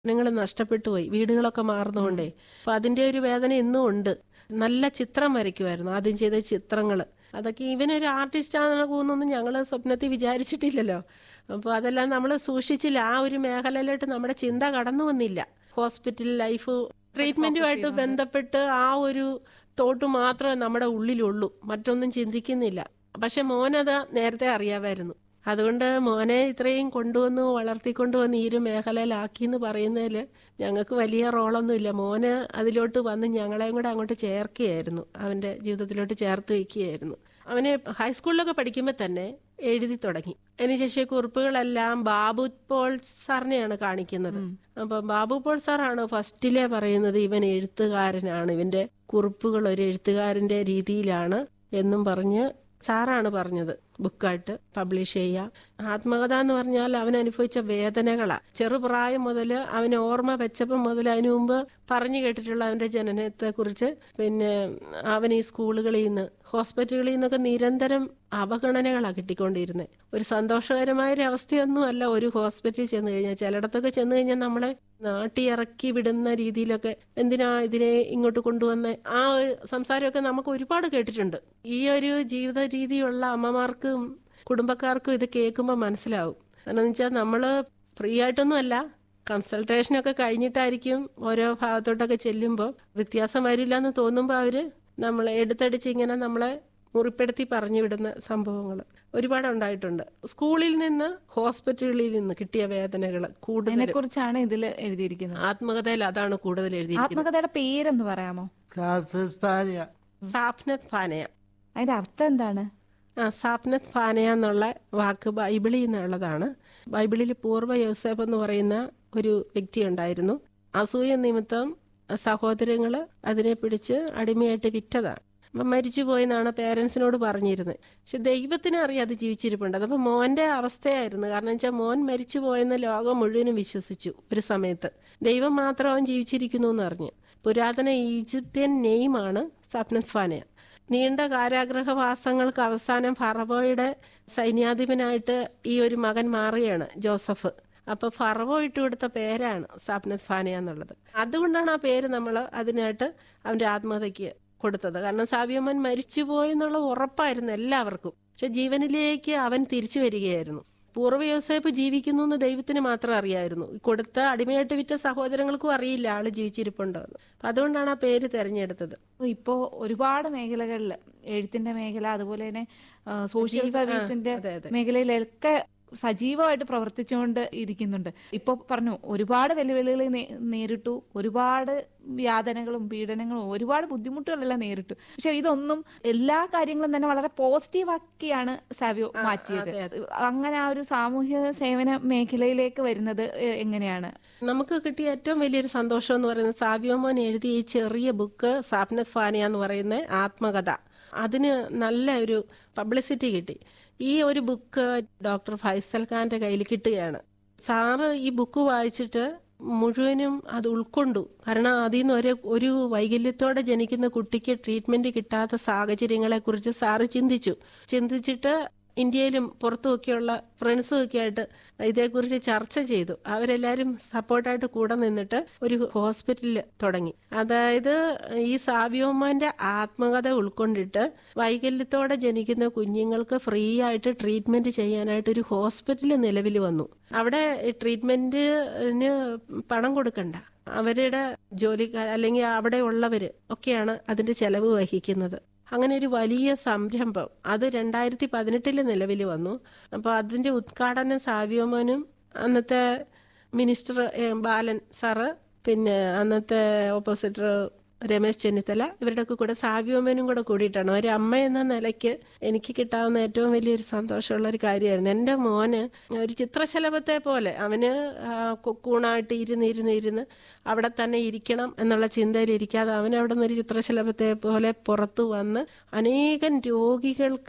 നിങ്ങൾ നഷ്ടപ്പെട്ടു പോയി വീടുകളൊക്കെ മാറുന്നതുകൊണ്ടേ അപ്പൊ അതിന്റെ ഒരു വേദന ഇന്നും ഉണ്ട് നല്ല ചിത്രം വരയ്ക്കുമായിരുന്നു ആദ്യം ചെയ്ത ചിത്രങ്ങൾ അതൊക്കെ ഇവനൊരു ആർട്ടിസ്റ്റ് ആണെന്ന് പോകുന്നൊന്നും ഞങ്ങൾ സ്വപ്നത്തിൽ വിചാരിച്ചിട്ടില്ലല്ലോ അപ്പോൾ അതെല്ലാം നമ്മൾ സൂക്ഷിച്ചില്ല ആ ഒരു മേഖലയിലോട്ട് നമ്മുടെ ചിന്ത കടന്നു വന്നില്ല ഹോസ്പിറ്റൽ ലൈഫ് ട്രീറ്റ്മെന്റുമായിട്ട് ബന്ധപ്പെട്ട് ആ ഒരു തോട്ട് മാത്രമേ നമ്മുടെ ഉള്ളിലുള്ളൂ മറ്റൊന്നും ചിന്തിക്കുന്നില്ല പക്ഷെ മോനത് നേരത്തെ അറിയാമായിരുന്നു അതുകൊണ്ട് മോനെ ഇത്രയും കൊണ്ടുവന്ന് വളർത്തിക്കൊണ്ടുവന്ന് ഈ ഒരു മേഖലയിലാക്കി എന്ന് പറയുന്നതിൽ ഞങ്ങൾക്ക് വലിയ റോളൊന്നുമില്ല മോന് അതിലോട്ട് വന്ന് ഞങ്ങളെയും കൂടെ അങ്ങോട്ട് ചേർക്കുകയായിരുന്നു അവൻ്റെ ജീവിതത്തിലോട്ട് ചേർത്ത് വയ്ക്കുകയായിരുന്നു അവന് ഹൈസ്കൂളിലൊക്കെ പഠിക്കുമ്പോൾ തന്നെ എഴുതി തുടങ്ങി അതിനുശേഷം കുറിപ്പുകളെല്ലാം ബാബു പോൾ സാറിനെയാണ് കാണിക്കുന്നത് അപ്പൊ ബാബു പോൾ സാറാണ് ഫസ്റ്റിലെ പറയുന്നത് ഇവൻ എഴുത്തുകാരനാണ് ഇവന്റെ കുറിപ്പുകൾ ഒരു എഴുത്തുകാരന്റെ രീതിയിലാണ് എന്നും പറഞ്ഞ് സാറാണ് പറഞ്ഞത് ബുക്കായിട്ട് പബ്ലിഷ് ചെയ്യുക ആത്മകഥ എന്ന് പറഞ്ഞാൽ അവൻ അനുഭവിച്ച വേദനകളാ ചെറുപ്രായം മുതൽ അവന് ഓർമ്മ വെച്ചപ്പം മുതൽ അതിനു മുമ്പ് പറഞ്ഞു കേട്ടിട്ടുള്ള അവന്റെ ജനനത്തെ കുറിച്ച് പിന്നെ അവൻ ഈ സ്കൂളുകളിൽ നിന്ന് ഹോസ്പിറ്റലുകളിൽ നിന്നൊക്കെ നിരന്തരം അവഗണനകളാണ് കിട്ടിക്കൊണ്ടിരുന്നത് ഒരു സന്തോഷകരമായ ഒരു അവസ്ഥയൊന്നും അല്ല ഒരു ഹോസ്പിറ്റലിൽ ചെന്ന് കഴിഞ്ഞാൽ ചിലയിടത്തൊക്കെ ചെന്ന് കഴിഞ്ഞാൽ നമ്മളെ നാട്ടി ഇറക്കി വിടുന്ന രീതിയിലൊക്കെ എന്തിനാ ഇതിനെ ഇങ്ങോട്ട് കൊണ്ടുവന്ന ആ ഒരു സംസാരമൊക്കെ നമുക്ക് ഒരുപാട് കേട്ടിട്ടുണ്ട് ഈ ഒരു ജീവിത രീതിയുള്ള അമ്മമാർക്കും കുടുംബക്കാർക്കും ഇത് കേൾക്കുമ്പോൾ മനസ്സിലാവും കാരണം വെച്ചാൽ നമ്മൾ ഫ്രീ ആയിട്ടൊന്നും അല്ല കൺസൾട്ടേഷനൊക്കെ കഴിഞ്ഞിട്ടായിരിക്കും ഓരോ ഭാഗത്തോട്ടൊക്കെ ചെല്ലുമ്പോൾ വ്യത്യാസം വരില്ല എന്ന് തോന്നുമ്പോൾ അവര് നമ്മളെ എടുത്തടിച്ച് ഇങ്ങനെ നമ്മളെ മുറിപ്പെടുത്തി പറഞ്ഞു വിടുന്ന സംഭവങ്ങൾ ഒരുപാട് ഉണ്ടായിട്ടുണ്ട് സ്കൂളിൽ നിന്ന് ഹോസ്പിറ്റലുകളിൽ നിന്ന് കിട്ടിയ വേദനകൾ കൂടുതൽ അതിനെ കുറിച്ചാണ് ഇതിൽ എഴുതിയിരിക്കുന്നത് ആത്മകഥയിൽ അതാണ് കൂടുതൽ എഴുതിയിരിക്കുന്നത് ആത്മകഥയുടെ പേരെന്ന് പറയാമോ സാപ്തസ്പാനിയ സാപ്നത് ഫാനയ അതിന്റെ അർത്ഥം എന്താണ് ആ സാപ്നത് ഫാനയ എന്നുള്ള വാക്ക് ബൈബിളിൽ നിന്നുള്ളതാണ് ബൈബിളിൽ പൂർവ്വ യോസേഫ് എന്ന് പറയുന്ന ഒരു വ്യക്തി ഉണ്ടായിരുന്നു അസൂയ നിമിത്തം സഹോദരങ്ങൾ അതിനെ പിടിച്ച് അടിമയായിട്ട് വിറ്റതാണ് അപ്പം മരിച്ചു പോയെന്നാണ് പേരൻസിനോട് പറഞ്ഞിരുന്നത് പക്ഷെ ദൈവത്തിന് അറിയാം അത് ജീവിച്ചിരിപ്പുണ്ട് അതപ്പോൾ മോൻ്റെ അവസ്ഥയായിരുന്നു കാരണം വെച്ചാൽ മോൻ മരിച്ചു പോയെന്ന് ലോകം മുഴുവനും വിശ്വസിച്ചു ഒരു സമയത്ത് ദൈവം മാത്രം അവൻ ജീവിച്ചിരിക്കുന്നു എന്ന് അറിഞ്ഞു പുരാതന ഈജിപ്ത്യൻ നെയ്മാണ് സപ്നത് ഫാനയ നീണ്ട കാരാഗ്രഹവാസങ്ങൾക്ക് അവസാനം ഫറവോയുടെ സൈന്യാധിപനായിട്ട് ഈ ഒരു മകൻ മാറുകയാണ് ജോസഫ് അപ്പൊ ഫറവോ ഇട്ട് കൊടുത്ത പേരാണ് സാപ്നത് ഫാനയ എന്നുള്ളത് അതുകൊണ്ടാണ് ആ പേര് നമ്മൾ അതിനായിട്ട് അവന്റെ ആത്മഹത്യക്ക് കൊടുത്തത് കാരണം സാവിയമ്മൻ മരിച്ചുപോയെന്നുള്ള ഉറപ്പായിരുന്നു എല്ലാവർക്കും പക്ഷെ ജീവനിലേക്ക് അവൻ തിരിച്ചു വരികയായിരുന്നു പൂർവ്വ യോസേപ്പ് ജീവിക്കുന്നു എന്ന് ദൈവത്തിന് മാത്രം അറിയായിരുന്നു കൊടുത്ത അടിമയായിട്ട് വിറ്റ സഹോദരങ്ങൾക്കും അറിയില്ല ആള് ജീവിച്ചിരിപ്പുണ്ടോ എന്ന് അപ്പൊ അതുകൊണ്ടാണ് ആ പേര് തെരഞ്ഞെടുത്തത് ഇപ്പോ ഒരുപാട് മേഖലകളിൽ എഴുത്തിന്റെ മേഖല അതുപോലെ തന്നെ ആ, സോഷ്യൽ ജീവ- ആ, സർവീസിന്റെ അതെ, അതെ. മേഖലയിലൊക്കെ സജീവമായിട്ട് പ്രവർത്തിച്ചുകൊണ്ട് ഇരിക്കുന്നുണ്ട് ഇപ്പൊ പറഞ്ഞു ഒരുപാട് വെല്ലുവിളികൾ നേ- നേരിട്ടു ഒരുപാട് യാതനകളും പീഡനങ്ങളും ഒരുപാട് ബുദ്ധിമുട്ടുകളെല്ലാം നേരിട്ടു പക്ഷെ ഇതൊന്നും എല്ലാ കാര്യങ്ങളും തന്നെ വളരെ പോസിറ്റീവ് ആക്കിയാണ് സാവിയോ മാറ്റിയത് അതെ, അങ്ങനെ ആ ഒരു സാമൂഹ്യ സേവന മേഖലയിലേക്ക് വരുന്നത് എ- എങ്ങനെയാണ് നമുക്ക് കിട്ടിയ ഏറ്റവും വലിയൊരു സന്തോഷം എന്ന് പറയുന്നത് സാവ്യോമോൻ എഴുതിയ ഈ ചെറിയ ബുക്ക് സാപ്നസ് ഫാനിയ എന്ന് പറയുന്ന ആത്മകഥ അതിന് നല്ല ഒരു പബ്ലിസിറ്റി കിട്ടി ഈ ഒരു ബുക്ക് ഡോക്ടർ ഫൈസൽ ഖാന്റെ കയ്യിൽ കിട്ടുകയാണ് സാറ് ഈ ബുക്ക് വായിച്ചിട്ട് മുഴുവനും അത് ഉൾക്കൊണ്ടു കാരണം അതിൽ നിന്ന് ഒരു ഒരു വൈകല്യത്തോടെ ജനിക്കുന്ന കുട്ടിക്ക് ട്രീറ്റ്മെന്റ് കിട്ടാത്ത സാഹചര്യങ്ങളെ കുറിച്ച് സാറ് ചിന്തിച്ചു ചിന്തിച്ചിട്ട് ഇന്ത്യയിലും പുറത്തുമൊക്കെയുള്ള ഫ്രണ്ട്സും ഒക്കെ ആയിട്ട് ഇതേക്കുറിച്ച് ചർച്ച ചെയ്തു അവരെല്ലാവരും സപ്പോർട്ടായിട്ട് കൂടെ നിന്നിട്ട് ഒരു ഹോസ്പിറ്റലിൽ തുടങ്ങി അതായത് ഈ സാവ്യോമാന്റെ ആത്മകഥ ഉൾക്കൊണ്ടിട്ട് വൈകല്യത്തോടെ ജനിക്കുന്ന കുഞ്ഞുങ്ങൾക്ക് ഫ്രീ ആയിട്ട് ട്രീറ്റ്മെന്റ് ചെയ്യാനായിട്ട് ഒരു ഹോസ്പിറ്റൽ നിലവിൽ വന്നു അവിടെ ട്രീറ്റ്മെന്റിന് പണം കൊടുക്കണ്ട അവരുടെ ജോലിക്കാർ അല്ലെങ്കിൽ അവിടെ ഉള്ളവര് ഒക്കെയാണ് അതിന്റെ ചെലവ് വഹിക്കുന്നത് അങ്ങനെ ഒരു വലിയ സംരംഭം അത് രണ്ടായിരത്തി പതിനെട്ടില് നിലവിൽ വന്നു അപ്പോൾ അതിന്റെ ഉദ്ഘാടനം സാവ്യോമോനും അന്നത്തെ മിനിസ്റ്റർ എ, ബാലൻ സാറ് പിന്നെ അന്നത്തെ ഓപ്പോസിറ്റർ രമേശ് ചെന്നിത്തല ഇവരുടെയൊക്കെ കൂടെ സാവ്യോമനും കൂടെ കൂടിയിട്ടാണ് ഒരു അമ്മ എന്ന നിലയ്ക്ക് എനിക്ക് കിട്ടാവുന്ന ഏറ്റവും വലിയൊരു സന്തോഷമുള്ള ഒരു കാര്യമായിരുന്നു എൻ്റെ മോന് ഒരു ചിത്രശലഭത്തെ പോലെ അവന് ആ, കൊക്കൂണായിട്ട് ഇരുന്ന് ഇരുന്ന് ഇരുന്ന് അവിടെ തന്നെ ഇരിക്കണം എന്നുള്ള ചിന്തയിൽ ഇരിക്കാതെ അവൻ അവിടെ നിന്ന് ഒരു ചിത്രശലഭത്തെ പോലെ പുറത്തു വന്ന് അനേകം രോഗികൾക്ക്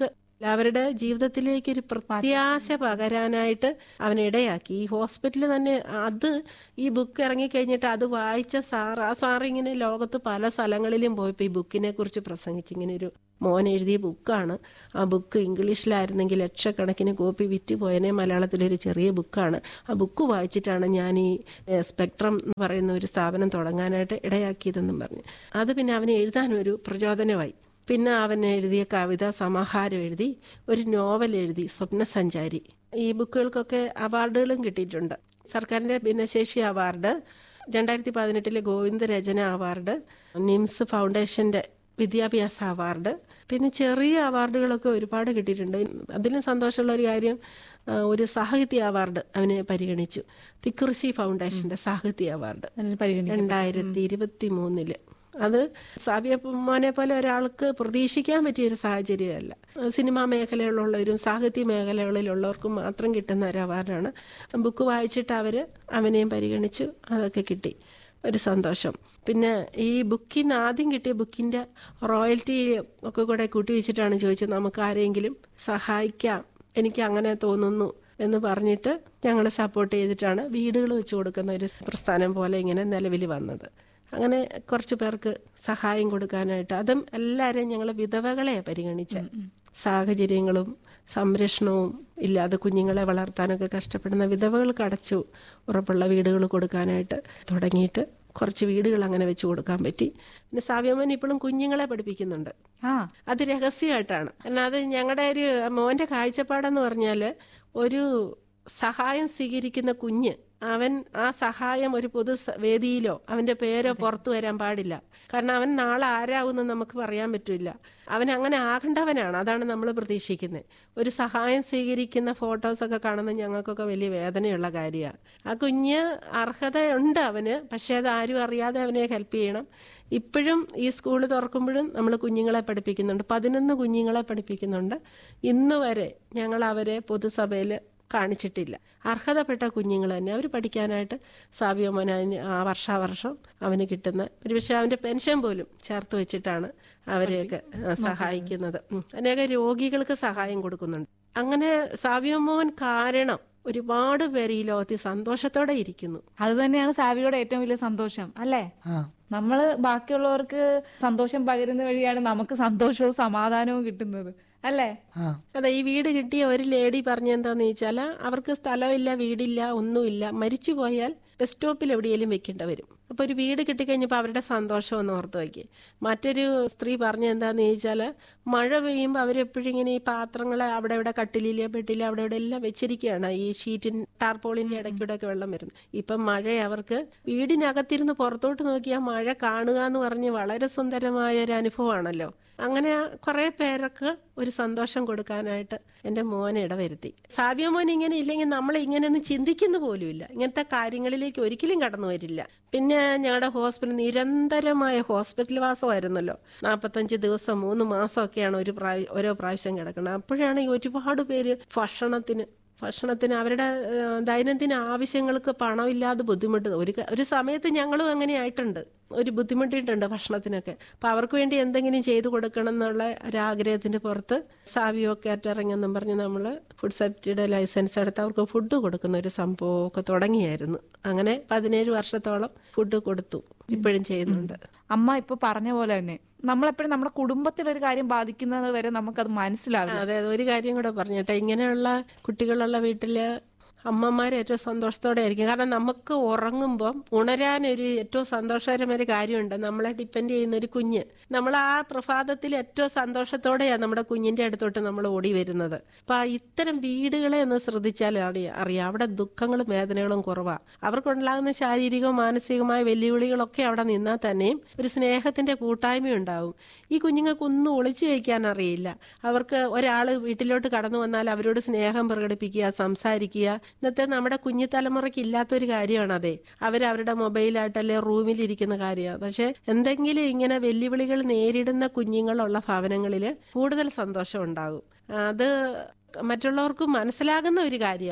അവരുടെ ജീവിതത്തിലേക്ക് ഒരു പ്രത്യാശ പകരാനായിട്ട് അവനിടയാക്കി ഈ ഹോസ്പിറ്റലിൽ തന്നെ അത് ഈ ബുക്ക് ഇറങ്ങിക്കഴിഞ്ഞിട്ട് അത് വായിച്ച സാർ ആ സാർ ഇങ്ങനെ ലോകത്ത് പല സ്ഥലങ്ങളിലും പോയപ്പോൾ ഈ ബുക്കിനെ കുറിച്ച് പ്രസംഗിച്ച് ഇങ്ങനെ ഒരു മോൻ എഴുതിയ ബുക്കാണ് ആ ബുക്ക് ഇംഗ്ലീഷിലായിരുന്നെങ്കിൽ ലക്ഷക്കണക്കിന് കോപ്പി വിറ്റ് പോയനെ മലയാളത്തിലൊരു ചെറിയ ബുക്കാണ് ആ ബുക്ക് വായിച്ചിട്ടാണ് ഞാൻ ഈ ഏഹ്, സ്പെക്ട്രം എന്ന് പറയുന്ന ഒരു സ്ഥാപനം തുടങ്ങാനായിട്ട് ഇടയാക്കിയതെന്നും പറഞ്ഞു അത് പിന്നെ അവന് എഴുതാനൊരു പ്രചോദനമായി പിന്നെ അവൻ എഴുതിയ കവിത സമാഹാരം എഴുതി ഒരു നോവൽ എഴുതി സ്വപ്നസഞ്ചാരി ഈ ബുക്കുകൾക്കൊക്കെ അവാർഡുകളും കിട്ടിയിട്ടുണ്ട് സർക്കാരിൻ്റെ ഭിന്നശേഷി അവാർഡ് രണ്ടായിരത്തി പതിനെട്ടിലെ ഗോവിന്ദ രചന അവാർഡ് നിംസ് ഫൗണ്ടേഷൻ്റെ വിദ്യാഭ്യാസ അവാർഡ് പിന്നെ ചെറിയ അവാർഡുകളൊക്കെ ഒരുപാട് കിട്ടിയിട്ടുണ്ട് അതിലും സന്തോഷമുള്ള ഒരു കാര്യം ആ, ഒരു സാഹിത്യ അവാർഡ് അവനെ പരിഗണിച്ചു തിക്കുറിശി ഫൗണ്ടേഷന്റെ സാഹിത്യ അവാർഡ് അതിന് പരിഗണിക്കും രണ്ടായിരത്തി ഇരുപത്തി മൂന്നില് അത് സാബിയ മോനെ പോലെ ഒരാൾക്ക് പ്രതീക്ഷിക്കാൻ പറ്റിയ ഒരു സാഹചര്യമല്ല സിനിമാ മേഖലയിലുള്ളവരും സാഹിത്യ മേഖലകളിലുള്ളവർക്കും മാത്രം കിട്ടുന്ന ഒരു അവാർഡാണ് ബുക്ക് വായിച്ചിട്ട് അവർ അവനെയും പരിഗണിച്ചു അതൊക്കെ കിട്ടി ഒരു സന്തോഷം പിന്നെ ഈ ബുക്കിന് ആദ്യം കിട്ടിയ ബുക്കിൻ്റെ റോയൽറ്റി ഒക്കെ കൂടെ കൂട്ടി വെച്ചിട്ടാണ് ചോദിച്ചത് നമുക്ക് ആരെങ്കിലും സഹായിക്കാം എനിക്ക് അങ്ങനെ തോന്നുന്നു എന്ന് പറഞ്ഞിട്ട് ഞങ്ങൾ സപ്പോർട്ട് ചെയ്തിട്ടാണ് വീടുകൾ വെച്ച് കൊടുക്കുന്ന ഒരു പ്രസ്ഥാനം പോലെ ഇങ്ങനെ നിലവിൽ വന്നത് അങ്ങനെ കുറച്ച് പേർക്ക് സഹായം കൊടുക്കാനായിട്ട് അതും എല്ലാവരെയും ഞങ്ങൾ വിധവകളെ പരിഗണിച്ച സാഹചര്യങ്ങളും സംരക്ഷണവും ഇല്ലാതെ കുഞ്ഞുങ്ങളെ വളർത്താനൊക്കെ കഷ്ടപ്പെടുന്ന വിധവകൾക്ക് അടച്ചു ഉറപ്പുള്ള വീടുകൾ കൊടുക്കാനായിട്ട് തുടങ്ങിയിട്ട് കുറച്ച് വീടുകൾ അങ്ങനെ വെച്ച് കൊടുക്കാൻ പറ്റി പിന്നെ സാവ്യമോൻ ഇപ്പോഴും കുഞ്ഞുങ്ങളെ പഠിപ്പിക്കുന്നുണ്ട് ആ അത് രഹസ്യമായിട്ടാണ് കാരണം അത് ഞങ്ങളുടെ ഒരു മോൻ്റെ കാഴ്ചപ്പാടെന്ന് പറഞ്ഞാൽ ഒരു സഹായം സ്വീകരിക്കുന്ന കുഞ്ഞ് അവൻ ആ സഹായം ഒരു പൊതു സ- വേദിയിലോ അവൻ്റെ പേരോ പുറത്തു വരാൻ പാടില്ല കാരണം അവൻ നാളെ ആരാകുമെന്ന് നമുക്ക് പറയാൻ പറ്റില്ല അവൻ അങ്ങനെ ആകേണ്ടവനാണ് അതാണ് നമ്മൾ പ്രതീക്ഷിക്കുന്നത് ഒരു സഹായം സ്വീകരിക്കുന്ന ഫോട്ടോസൊക്കെ കാണുന്നത് ഞങ്ങൾക്കൊക്കെ വലിയ വേദനയുള്ള കാര്യമാണ് ആ കുഞ്ഞ് അർഹതയുണ്ട് അവന് പക്ഷേ അത് ആരും അറിയാതെ അവനെ ഹെൽപ്പ് ചെയ്യണം ഇപ്പോഴും ഈ സ്കൂൾ തുറക്കുമ്പോഴും നമ്മൾ കുഞ്ഞുങ്ങളെ പഠിപ്പിക്കുന്നുണ്ട് പതിനൊന്ന് കുഞ്ഞുങ്ങളെ പഠിപ്പിക്കുന്നുണ്ട് ഇന്ന് വരെ ഞങ്ങൾ അവരെ പൊതുസഭയിൽ കാണിച്ചിട്ടില്ല അർഹതപ്പെട്ട കുഞ്ഞുങ്ങൾ തന്നെ അവർ പഠിക്കാനായിട്ട് സാവ്യമോൻ അതിന് ആ വർഷാവർഷം അവന് കിട്ടുന്ന ഒരു പക്ഷേ അവൻ്റെ പെൻഷൻ പോലും ചേർത്ത് വെച്ചിട്ടാണ് അവരെയൊക്കെ ആ, സഹായിക്കുന്നത് ഉം. അനേക രോഗികൾക്ക് സഹായം കൊടുക്കുന്നുണ്ട് അങ്ങനെ സാവ്യമോൻ കാരണം ഒരുപാട് പേര് ഈ ലോകത്തിൽ സന്തോഷത്തോടെ ഇരിക്കുന്നു അത് തന്നെയാണ് സാവിയുടെ ഏറ്റവും വലിയ സന്തോഷം അല്ലേ ആ നമ്മള് ബാക്കിയുള്ളവർക്ക് സന്തോഷം പകരുന്ന വഴിയാണ് നമുക്ക് സന്തോഷവും സമാധാനവും കിട്ടുന്നത് അല്ലേ ആ അതെ ഈ വീട് കിട്ടിയ ഒരു ലേഡി പറഞ്ഞെന്താന്ന് ചോദിച്ചാൽ അവർക്ക് സ്ഥലമില്ല വീടില്ല ഒന്നുമില്ല മരിച്ചു പോയാൽ ബസ് സ്റ്റോപ്പിൽ എവിടെയെങ്കിലും വെക്കേണ്ടി വരും അപ്പോൾ ഒരു വീട് കിട്ടിക്കഴിഞ്ഞപ്പോൾ അവരുടെ സന്തോഷം ഒന്ന് ഓർത്ത് വയ്ക്കുക മറ്റൊരു സ്ത്രീ പറഞ്ഞ എന്താന്ന് ചോദിച്ചാൽ മഴ പെയ്യുമ്പോൾ അവരെപ്പോഴും ഇങ്ങനെ ഈ പാത്രങ്ങളെ അവിടെ ഇവിടെ കട്ടിലില്ല പെട്ടില്ല അവിടെ ഇവിടെ എല്ലാം വെച്ചിരിക്കുകയാണ് ഈ ഷീറ്റിൻ ടാർപോളിൻ്റെ ഇടയ്ക്കൂടെ ഒക്കെ വെള്ളം വരുന്നു ഇപ്പം മഴ അവർക്ക് വീടിനകത്തിരുന്ന് പുറത്തോട്ട് നോക്കിയാൽ മഴ കാണുക എന്ന് പറഞ്ഞ് വളരെ സുന്ദരമായ ഒരു അനുഭവമാണല്ലോ അങ്ങനെ കുറേ പേർക്ക് ഒരു സന്തോഷം കൊടുക്കാനായിട്ട് എൻ്റെ മോനെ ഇടവരുത്തി സാവ്യ മോൻ ഇങ്ങനെ ഇല്ലെങ്കിൽ നമ്മൾ ഇങ്ങനെയൊന്നും ചിന്തിക്കുന്നു പോലുമില്ല ഇങ്ങനത്തെ കാര്യങ്ങളിലേക്ക് ഒരിക്കലും കടന്നു വരില്ല പിന്നെ ഞങ്ങളുടെ ഹോസ്പിറ്റൽ നിരന്തരമായ ഹോസ്പിറ്റൽ വാസമായിരുന്നല്ലോ നാൽപ്പത്തഞ്ച് ദിവസം മൂന്ന് മാസമൊക്കെയാണ് ഒരു പ്രായ ഓരോ പ്രാവശ്യം കിടക്കുന്നത് അപ്പോഴാണ് ഈ ഒരുപാട് പേര് ഭക്ഷണത്തിന് ഭക്ഷണത്തിന് അവരുടെ ഏഹ്, ദൈനംദിന ആവശ്യങ്ങൾക്ക് പണമില്ലാതെ ബുദ്ധിമുട്ട് ഒരു ക- ഒരു സമയത്ത് ഞങ്ങളും അങ്ങനെ ആയിട്ടുണ്ട് ഒരു ബുദ്ധിമുട്ടിയിട്ടുണ്ട് ഭക്ഷണത്തിനൊക്കെ അപ്പം അവർക്ക് വേണ്ടി എന്തെങ്കിലും ചെയ്തു കൊടുക്കണം എന്നുള്ള ഒരാഗ്രഹത്തിൻ്റെ പുറത്ത് സാവിയോ കാറ്ററിംഗ് എന്നും പറഞ്ഞ് നമ്മൾ ഫുഡ് സേഫ്റ്റിയുടെ ലൈസൻസ് എടുത്ത് അവർക്ക് ഫുഡ് കൊടുക്കുന്ന ഒരു സംഭവമൊക്കെ തുടങ്ങിയായിരുന്നു അങ്ങനെ പതിനേഴ് വർഷത്തോളം ഫുഡ് കൊടുത്തു ഇപ്പോഴും ചെയ്യുന്നുണ്ട് അമ്മ ഇപ്പൊ പറഞ്ഞ പോലെ തന്നെ നമ്മളെപ്പോഴും നമ്മുടെ കുടുംബത്തിൽ ഒരു കാര്യം ബാധിക്കുന്നത് വരെ നമുക്കത് മനസ്സിലാവില്ല അതെ ഒരു കാര്യം കൂടെ പറഞ്ഞിട്ടെ ഇങ്ങനെയുള്ള കുട്ടികളുള്ള വീട്ടില് അമ്മമാർ ഏറ്റവും സന്തോഷത്തോടെ ആയിരിക്കും കാരണം നമുക്ക് ഉറങ്ങുമ്പം ഉണരാനൊരു ഏറ്റവും സന്തോഷകരമായ ഒരു കാര്യമുണ്ട് നമ്മളെ ഡിപ്പെൻഡ് ചെയ്യുന്ന ഒരു കുഞ്ഞ് നമ്മൾ ആ പ്രഭാതത്തിൽ ഏറ്റവും സന്തോഷത്തോടെയാണ് നമ്മുടെ കുഞ്ഞിന്റെ അടുത്തോട്ട് നമ്മൾ ഓടി വരുന്നത് അപ്പൊ ആ ഇത്തരം വീടുകളെ ഒന്ന് ശ്രദ്ധിച്ചാൽ അറിയാം അറിയാം അവിടെ ദുഃഖങ്ങളും വേദനകളും കുറവാ അവർക്കുണ്ടാകുന്ന ശാരീരികവും മാനസികവുമായ വെല്ലുവിളികളൊക്കെ അവിടെ നിന്നാൽ തന്നെയും ഒരു സ്നേഹത്തിന്റെ കൂട്ടായ്മ ഉണ്ടാവും ഈ കുഞ്ഞുങ്ങൾക്ക് ഒന്നും ഒളിച്ചു വയ്ക്കാൻ അറിയില്ല അവർക്ക് ഒരാൾ വീട്ടിലോട്ട് കടന്നു വന്നാൽ അവരോട് സ്നേഹം പ്രകടിപ്പിക്കുക സംസാരിക്കുക ഇന്നത്തെ നമ്മുടെ കുഞ്ഞു തലമുറയ്ക്ക് ഇല്ലാത്തൊരു കാര്യമാണ് അതെ അവരവരുടെ മൊബൈലായിട്ടല്ലേ റൂമിലിരിക്കുന്ന കാര്യമാണ് പക്ഷെ എന്തെങ്കിലും ഇങ്ങനെ വെല്ലുവിളികൾ നേരിടുന്ന കുഞ്ഞുങ്ങളുള്ള ഭവനങ്ങളിൽ കൂടുതൽ സന്തോഷം ഉണ്ടാകും അത് മറ്റുള്ളവർക്ക് മനസ്സിലാകുന്ന ഒരു കാര്യമാണ്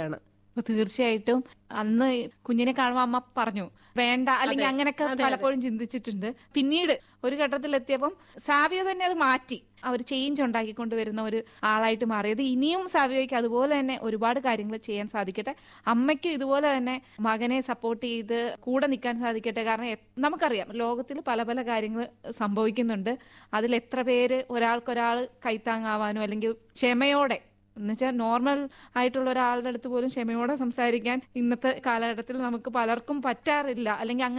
അപ്പൊ തീർച്ചയായിട്ടും അന്ന് കുഞ്ഞിനെ കാണുമ്പോൾ അമ്മ പറഞ്ഞു വേണ്ട അല്ലെങ്കിൽ അതെ, അങ്ങനെയൊക്കെ അതെ, അതെ. പലപ്പോഴും ചിന്തിച്ചിട്ടുണ്ട് പിന്നീട് ഒരു ഘട്ടത്തിലെത്തിയപ്പം സാവിയ തന്നെ അത് മാറ്റി ആ ഒരു ചേഞ്ച് ഉണ്ടാക്കിക്കൊണ്ട് വരുന്ന ഒരു ആളായിട്ട് മാറിയത് ഇനിയും സാവിയോയ്ക്ക് അതുപോലെ തന്നെ ഒരുപാട് കാര്യങ്ങൾ ചെയ്യാൻ സാധിക്കട്ടെ അമ്മയ്ക്കും ഇതുപോലെ തന്നെ മകനെ സപ്പോർട്ട് ചെയ്ത് കൂടെ നിൽക്കാൻ സാധിക്കട്ടെ കാരണം എ- നമുക്കറിയാം ലോകത്തിൽ പല പല കാര്യങ്ങൾ സംഭവിക്കുന്നുണ്ട് അതിൽ എത്ര പേര് ഒരാൾക്കൊരാൾ കൈത്താങ്ങാവാനോ അല്ലെങ്കിൽ ക്ഷമയോടെ എന്നുവെച്ചാൽ നോർമൽ ആയിട്ടുള്ള ഒരാളുടെ അടുത്ത് പോലും ക്ഷമയോടെ സംസാരിക്കാൻ ഇന്നത്തെ കാലഘട്ടത്തിൽ നമുക്ക് പലർക്കും പറ്റാറില്ല അല്ലെങ്കിൽ അങ്ങനെ